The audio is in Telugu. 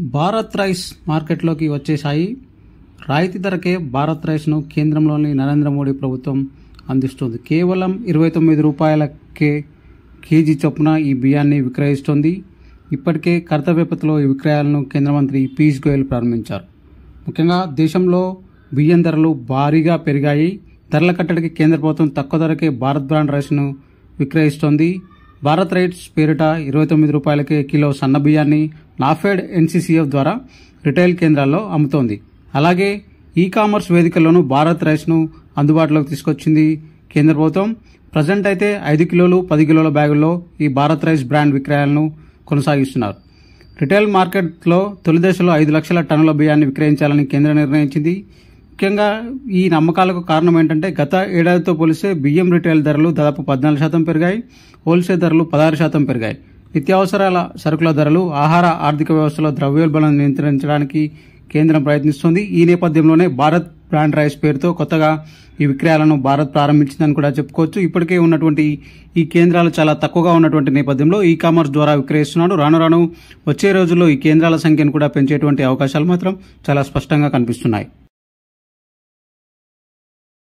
భారత్ రైస్ మార్కెట్లోకి వచ్చేశాయి రాయితీ ధరకే భారత్ రైస్ను కేంద్రంలోని నరేంద్ర మోడీ ప్రభుత్వం అందిస్తుంది కేవలం ఇరవై తొమ్మిది రూపాయలకే కేజీ చొప్పున ఈ బియ్యాన్ని విక్రయిస్తోంది ఇప్పటికే కర్తవ్యపతిలో ఈ విక్రయాలను కేంద్ర మంత్రి పీయూష్ గోయల్ ప్రారంభించారు ముఖ్యంగా దేశంలో బియ్యం ధరలు భారీగా పెరిగాయి ధరల కట్టడికి కేంద్ర ప్రభుత్వం తక్కువ ధరకే భారత్ బ్రాండ్ రైస్ను విక్రయిస్తోంది భారత్ రైట్స్ పేరిట ఇరవై తొమ్మిది రూపాయలకే కిలో సన్న బియ్యాన్ని నాఫెడ్ ఎన్సీసీఎఫ్ ద్వారా రిటైల్ కేంద్రాల్లో అమ్ముతోంది అలాగే ఈ కామర్స్ వేదికల్లోనూ భారత్ రైస్ను అందుబాటులోకి తీసుకొచ్చింది కేంద్ర ప్రభుత్వం ప్రజెంట్ అయితే ఐదు కిలోలు పది కిలోల బ్యాగుల్లో ఈ భారత్ రైస్ బ్రాండ్ విక్రయాలను కొనసాగిస్తున్నారు రిటైల్ మార్కెట్లో తొలి దశలో ఐదు లక్షల టన్నుల బియ్యాన్ని విక్రయించాలని కేంద్రం నిర్ణయించింది ముఖ్యంగా ఈ నమ్మకాలకు కారణం ఏంటంటే గత ఏడాదితో పోలిస్తే బియ్యం రిటైల్ ధరలు దాదాపు పద్నాలుగు శాతం పెరిగాయి హోల్సేల్ ధరలు పదహారు శాతం పెరిగాయి నిత్యావసరాల సరుకుల ధరలు ఆహార ఆర్థిక వ్యవస్థలో ద్రవ్యోల్బణం నియంత్రించడానికి కేంద్రం ప్రయత్నిస్తోంది ఈ నేపథ్యంలోనే భారత్ బ్రాండ్ రైస్ పేరుతో కొత్తగా ఈ విక్రయాలను భారత్ ప్రారంభించిందని కూడా చెప్పుకోవచ్చు ఇప్పటికే ఉన్నటువంటి ఈ కేంద్రాలు చాలా తక్కువగా ఉన్నటువంటి నేపథ్యంలో ఈ కామర్స్ ద్వారా విక్రయిస్తున్నాడు రాను రాను వచ్చే రోజుల్లో ఈ కేంద్రాల సంఖ్యను కూడా పెంచేటువంటి అవకాశాలు మాత్రం చాలా స్పష్టంగా కనిపిస్తున్నాయి